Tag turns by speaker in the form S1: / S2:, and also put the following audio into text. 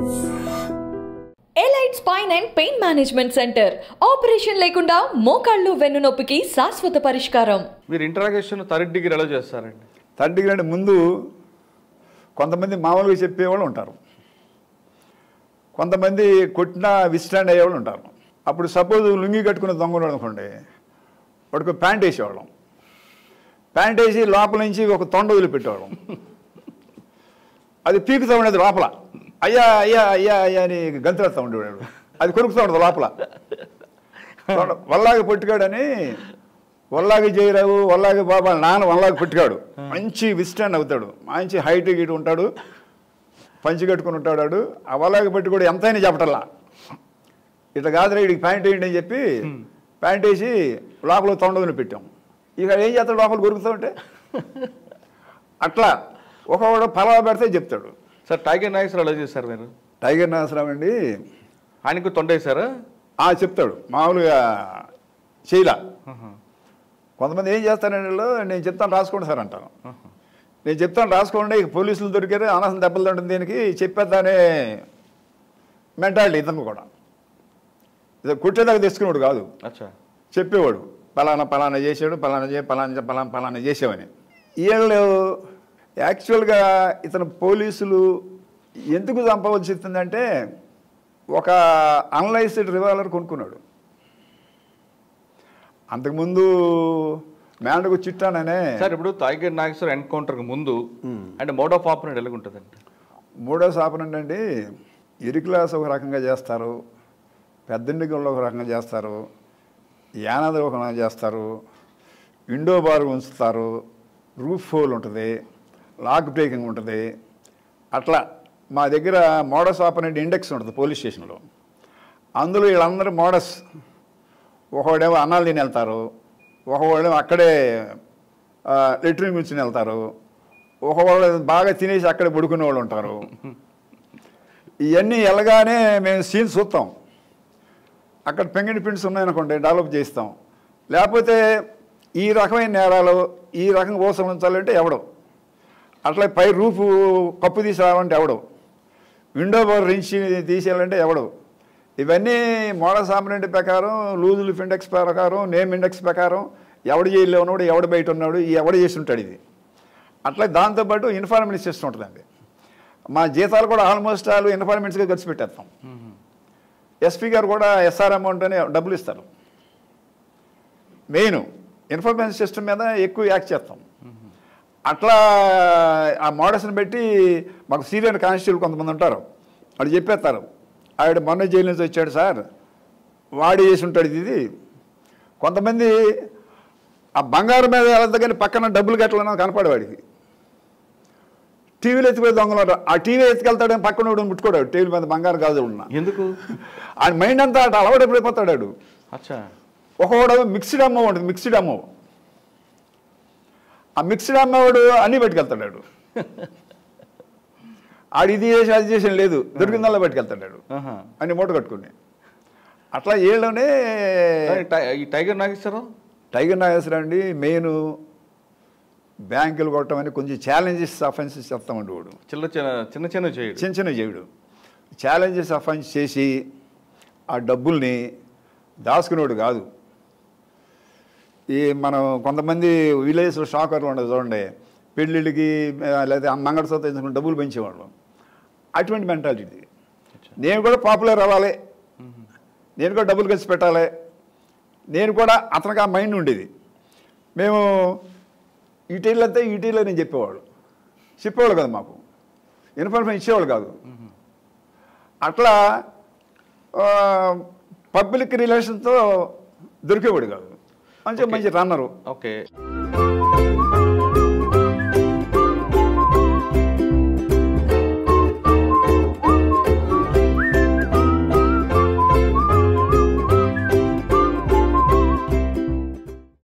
S1: Elite spine and pain management centre operation లేకుండా మోకాళ్ళు వెన్నునొప్పికి శాశ్వత పరిష్కారం
S2: మీరు ఇంటరాగేషన్ థర్డ్ డిగ్రీ ఎలా చేస్తారండి
S3: థర్డ్ డిగ్రీ అంటే ముందు కొంతమంది మామూలుగా చెప్పేవాళ్ళు ఉంటారు కొంతమంది కొట్టినా విస్టాండ్ అయ్యేవాళ్ళు ఉంటారు అప్పుడు సపోజ్ లుంగి కట్టుకుని దొంగలు అనుకోండి వాడికి ప్యాంట్ వేసేవాళ్ళం ప్యాంట్ వేసి లోపల నుంచి ఒక తొండ వదిలిపెట్టేవాళ్ళం అది పీకుతూ ఉండేది లోపల అయ్యా అయ్యా అయ్యా అయ్యా అని గంతులేస్తూ ఉండేవాడు అది కొరుకుతూ ఉండదు లోపల తొండ- వల్లాగి పొట్టిగాడని వల్లాగి జయరావు వల్లాగి బాబా నాన్న వల్లాగి పుట్టిగాడు మంచి విస్టాండ్ అవుతాడు మంచి హైట్ గీటు ఉంటాడు పంచి కట్టుకుని ఉంటాడు వాడు ఆ వల్లాగి పట్టి కూడా ఎంతైనా చెప్పటల్లా ఇట్లా కాదురా వీడికి ప్యాంట్ వేయండి అని చెప్పి ప్యాంట్ వేసి లోపల తొండదని పెట్టాం ఇక ఏం చేస్తాడు లోపల కొరుకుతూ ఉంటే అట్లా ఒకవాడు ఫలా పెడితే చెప్తాడు
S2: సార్ టైగర్ నాగేశ్వర ఎలా చేశారు మీరు
S3: టైగర్ నాసరావు అండి
S2: ఆయనకు తొండేశారా
S3: ఆ చెప్తాడు మామూలుగా చేయలా కొంతమంది ఏం చేస్తారంటే వీళ్ళు, నేను చెప్తాను రాసుకోండి సార్ అంటాను నేను చెప్తాను రాసుకోండి ఇక పోలీసులు దొరికారు అనవసరం దెబ్బలు తింటుంది దీనికి చెప్పేద్దానే మెంటాలిటీ ఇతను కూడా ఇది కుట్టేదాకా తెచ్చుకున్నాడు కాదు
S2: అచ్చా
S3: చెప్పేవాడు పలానా పలానా చేసాడు పలానా చే పలానా చే- పలానా పలానా చేసావని వీళ్ళు యాక్చువల్గా ఇతను పోలీసులు ఎందుకు చంపవలసి వచ్చిందంటే ఒక అన్లైస్డ్ రివాల్వర్ కొనుక్కున్నాడు అంతకుముందు మేండకు చిట్టాననే
S2: సార్ ఇప్పుడు టైగర్ నాగేశ్వర ఎన్కౌంటర్ ముందు అంటే మోడ్ ఆఫ్ ఆపరేట్ ఎలా ఉంటుందండి
S3: మూడో శాపనం ఏంటంటే ఇరుకులాస్ ఒక రకంగా చేస్తారు పెద్దండిగంలో ఒక రకంగా చేస్తారు యానాది ఒక రకంగా చేస్తారు విండో బార్ ఉంచుతారు రూఫ్ హోల్ ఉంటుంది లాక్ బ్రేకింగ్ ఉంటుంది అట్లా మా దగ్గర మోడస్ ఆపరేట్ ఇండెక్స్ ఉంటుంది పోలీస్ స్టేషన్లో అందులో వీళ్ళందరూ మోడస్ ఒకడేమో అన్నాలు తిని వెళ్తారు ఒకవాడేమో అక్కడే లెట్రిన్ కూర్చుని వెళ్తారు ఒకవాడు బాగా తినేసి అక్కడే పడుకునే వాళ్ళు ఉంటారు ఇవన్నీ వెళ్ళగానే మేము సీన్స్ చూస్తాం అక్కడ పెంగిడి ప్రింట్స్ ఉన్నాయనుకోండి డెవలప్ చేస్తాం లేకపోతే ఈ రకమైన నేరాలు ఈ రకంగా కోసం ఉంచాలంటే ఎవడు అట్లా పై రూఫ్ కప్పు తీసుకురావాలంటే ఎవడు విండో బోర్ రించి తీసేయాలంటే ఎవడు ఇవన్నీ మోడల్ సాంబ్రెంట్ ప్రకారం లూజ్ లిఫ్ ఇండెక్స్ ప్రకారం నేమ్ ఇండెక్స్ ప్రకారం ఎవడు జైల్లో ఉన్నాడు ఎవడు బయట ఉన్నాడు ఈ ఎవడు చేసి ఉంటాడు ఇది అట్లా దాంతోపాటు ఇన్ఫార్మెంట్స్ సిస్టమ్ ఉంటుందండి మా జీతాలు కూడా ఆల్మోస్ట్ ఆల్ ఇన్ఫార్మెంట్స్గా ఖర్చు పెట్టేస్తాం ఎస్పీ గారు కూడా ఎస్ఆర్ అమౌంట్ అని డబ్బులు ఇస్తారు మెయిన్ ఇన్ఫర్మేషన్ సిస్టమ్ మీద ఎక్కువ యాక్ట్ చేస్తాం అట్లా ఆ మోడల్స్ని పెట్టి మాకు సీనియర్ కానిస్టేబుల్ కొంతమంది ఉంటారు వాడు చెప్పేస్తారు ఆవిడ మొన్న జైలు నుంచి వచ్చాడు సార్ వాడి చేసి ఉంటాడు ఇది కొంతమంది ఆ బంగారం మీద వెళ్తా కానీ పక్కన డబ్బులు కట్టాలన్నా కనపడే వాడికి టీవీలో ఎత్తిపోయి దొంగలు ఉంటారు. ఆ టీవీ ఎత్తుకెళ్తాడని పక్కన వాడు ముట్టుకోడాడు టీవీ మీద బంగారం కాదు ఉన్నా
S2: ఎందుకు
S3: ఆయన మైండ్ అంతా అటు అలవాటు పడిపోతాడు వాడు.
S2: అచ్చా
S3: ఒకవాడు మిక్స్డ్ అమ్మ ఉంటుంది మిక్స్డ్ అమ్మ ఆ మిక్స్డ్ అమ్మవాడు అన్నీ పట్టుకెళ్తాడు వాడు. ఆడు ఇది చేసి అది చేసి లేదు దొరికిందల్లా పట్టుకెళ్తాడు
S2: ఆహా.
S3: అన్ని మూట కట్టుకుని అట్లా ఏళ్ళనే
S2: సార్, టై- ఈ టైగర్ నాగేశ్వరరావు
S3: టైగర్ నాగేశ్వరరావు అండి మెయిన్ బ్యాంకులు కొట్టడం అని కొంచెం ఛాలెంజెస్ అఫెన్సెస్ చెప్తామండి వాడు
S2: చిన్న చిన్న చిన్న చిన్న చేయడు
S3: చిన్న చిన్న చేయుడు ఛాలెంజెస్ అఫెన్స్ చేసి ఆ డబ్బుల్ని దాచుకునేవాడు కాదు ఈ మనం కొంతమంది విలేజ్లో షాకర్లు ఉండదు చూడండి పెళ్ళిళ్ళకి ఆ, లేదా మంగళసూత్రం తెచ్చుకుని డబ్బులు పెంచేవాళ్ళు అటువంటి మెంటాలిటీ ఇది. నేను కూడా పాపులర్ అవ్వాలి నేను కూడా డబ్బులు ఖర్చు పెట్టాలి నేను కూడా అతనికి ఆ మైండ్ ఉండేది మేము ఇటీలు అంతే ఇటీలో నేను చెప్పేవాడు చెప్పేవాళ్ళు కదా మాకు ఇన్ఫర్మేషన్ ఇచ్చేవాళ్ళు కాదు అట్లా పబ్లిక్ రిలేషన్తో దొరికేవాడు కాదు మంచి మంచి రన్నరు
S2: ఓకే